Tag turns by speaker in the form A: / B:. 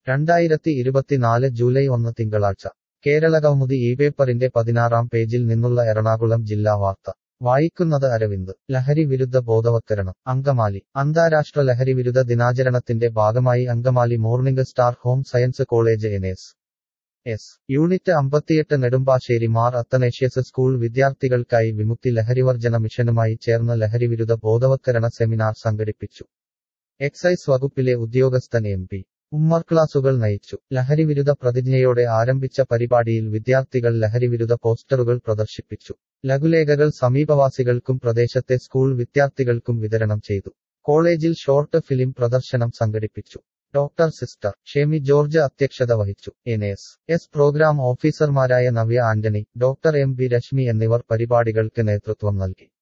A: രണ്ടായിരത്തി ഇരുപത്തിനാല് ജൂലൈ ഒന്ന് തിങ്കളാഴ്ച കേരളകൗമുദി ഈ പേപ്പറിന്റെ പതിനാറാം പേജിൽ നിന്നുള്ള എറണാകുളം ജില്ലാ വാർത്ത വായിക്കുന്നത് അരവിന്ദ് ലഹരി വിരുദ്ധ ബോധവത്കരണം അങ്കമാലി അന്താരാഷ്ട്ര ലഹരി വിരുദ്ധ ദിനാചരണത്തിന്റെ ഭാഗമായി Angamaly morning star home science college N S S unit അമ്പത്തിയെട്ട് നെടുമ്പാശ്ശേരി മാർ അത്തനേഷ്യസ് സ്കൂൾ വിദ്യാർത്ഥികൾക്കായി വിമുക്തി ലഹരിവർജന മിഷനുമായി ചേർന്ന് ലഹരിവിരുദ്ധ ബോധവത്കരണ സെമിനാർ സംഘടിപ്പിച്ചു എക്സൈസ് വകുപ്പിലെ ഉദ്യോഗസ്ഥൻ എം പി ഉമ്മർ ക്ലാസുകൾ നയിച്ചു ലഹരിവിരുദ്ധ പ്രതിജ്ഞയോടെ ആരംഭിച്ച പരിപാടിയിൽ വിദ്യാർത്ഥികൾ ലഹരിവിരുദ്ധ പോസ്റ്ററുകൾ പ്രദർശിപ്പിച്ചു ലഘുലേഖകൾ സമീപവാസികൾക്കും പ്രദേശത്തെ സ്കൂൾ വിദ്യാർത്ഥികൾക്കും വിതരണം ചെയ്തു കോളേജിൽ ഷോർട്ട് ഫിലിം പ്രദർശനം സംഘടിപ്പിച്ചു ഡോക്ടർ സിസ്റ്റർ ഷെമി ജോർജ് അധ്യക്ഷത വഹിച്ചു എൻഎസ് എസ് പ്രോഗ്രാം ഓഫീസർമാരായ Navya Antony doctor M B Reshmi എന്നിവർ പരിപാടികൾക്ക് നേതൃത്വം നൽകി